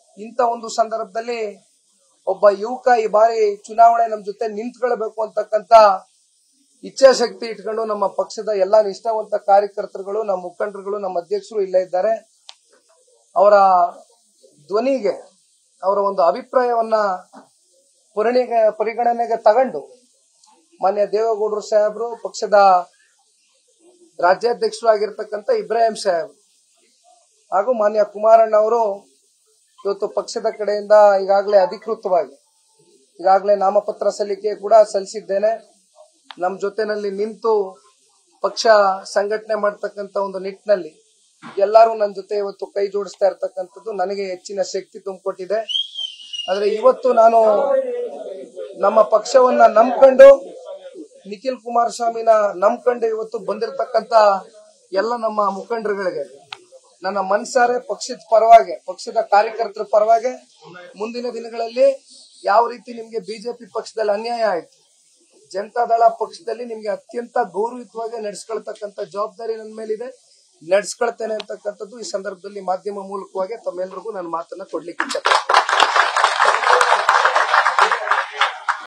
ಇಂಥ ಒಂದು ಸಂದರ್ಭದಲ್ಲಿ ಒಬ್ಬ ಯುವಕ ಈ ಬಾರಿ ಚುನಾವಣೆ ನಮ್ ಜೊತೆ ನಿಂತ್ಕೊಳ್ಬೇಕು ಅಂತಕ್ಕಂತ ಇಚ್ಛಾಶಕ್ತಿ ಇಟ್ಕೊಂಡು ನಮ್ಮ ಪಕ್ಷದ ಎಲ್ಲಾ ನಿಷ್ಠಾವಂತ ಕಾರ್ಯಕರ್ತರುಗಳು ನಮ್ಮ ಮುಖಂಡರುಗಳು ನಮ್ಮ ಅಧ್ಯಕ್ಷರು ಇಲ್ಲೇ ಇದ್ದಾರೆ ಅವರ ಧ್ವನಿಗೆ ಅವರ ಒಂದು ಅಭಿಪ್ರಾಯವನ್ನ ಪರಿಣಿಗೆ ಪರಿಗಣನೆಗೆ ತಗೊಂಡು ಮಾನ್ಯ ದೇವೇಗೌಡರು ಸಾಹೇಬರು ಪಕ್ಷದ ರಾಜ್ಯಾಧ್ಯಕ್ಷರು ಆಗಿರ್ತಕ್ಕಂಥ ಇಬ್ರಾಹಿಂ ಸಾಹೇಬ್ ಹಾಗೂ ಮಾನ್ಯ ಕುಮಾರಣ್ಣ ಅವರು ಇವತ್ತು ಪಕ್ಷದ ಕಡೆಯಿಂದ ಈಗಾಗಲೇ ಅಧಿಕೃತವಾಗಿ ಈಗಾಗಲೇ ನಾಮಪತ್ರ ಸಲ್ಲಿಕೆ ಕೂಡ ಸಲ್ಲಿಸಿದ್ದೇನೆ ನಮ್ಮ ಜೊತೆನಲ್ಲಿ ನಿಂತು ಪಕ್ಷ ಸಂಘಟನೆ ಮಾಡ್ತಕ್ಕಂಥ ಒಂದು ನಿಟ್ಟಿನಲ್ಲಿ ಎಲ್ಲರೂ ನನ್ನ ಜೊತೆ ಇವತ್ತು ಕೈ ಜೋಡಿಸ್ತಾ ಇರ್ತಕ್ಕಂಥದ್ದು ನನಗೆ ಹೆಚ್ಚಿನ ಶಕ್ತಿ ತುಂಬಿಕೊಟ್ಟಿದೆ ಆದ್ರೆ ಇವತ್ತು ನಾನು ನಮ್ಮ ಪಕ್ಷವನ್ನ ನಂಬ್ಕೊಂಡು ನಿಖಿಲ್ ಕುಮಾರಸ್ವಾಮಿನ ನಂಬ್ಕೊಂಡು ಇವತ್ತು ಬಂದಿರತಕ್ಕಂತ ಎಲ್ಲ ನಮ್ಮ ಮುಖಂಡರುಗಳಿಗೆ ನನ್ನ ಮನ್ಸಾರೆ ಪಕ್ಷದ ಪರವಾಗಿ ಪಕ್ಷದ ಕಾರ್ಯಕರ್ತರ ಪರವಾಗಿ ಮುಂದಿನ ದಿನಗಳಲ್ಲಿ ಯಾವ ರೀತಿ ನಿಮ್ಗೆ ಬಿಜೆಪಿ ಪಕ್ಷದಲ್ಲಿ ಅನ್ಯಾಯ ಆಯ್ತು ಜನತಾದಳ ಪಕ್ಷದಲ್ಲಿ ನಿಮ್ಗೆ ಅತ್ಯಂತ ಗೌರವಯುತವಾಗಿ ನಡೆಸ್ಕೊಳ್ತಕ್ಕಂಥ ಜವಾಬ್ದಾರಿ ನನ್ನ ಮೇಲಿದೆ ನಡೆಸ್ಕೊಳ್ತೇನೆ ಅಂತಕ್ಕಂಥದ್ದು ಈ ಸಂದರ್ಭದಲ್ಲಿ ಮಾಧ್ಯಮ ಮೂಲಕವಾಗಿ ತಮ್ಮೆಲ್ಲರಿಗೂ ನನ್ನ ಮಾತನ್ನ ಕೊಡ್ಲಿಕ್ಕೆ ಇಚ್ಛೆ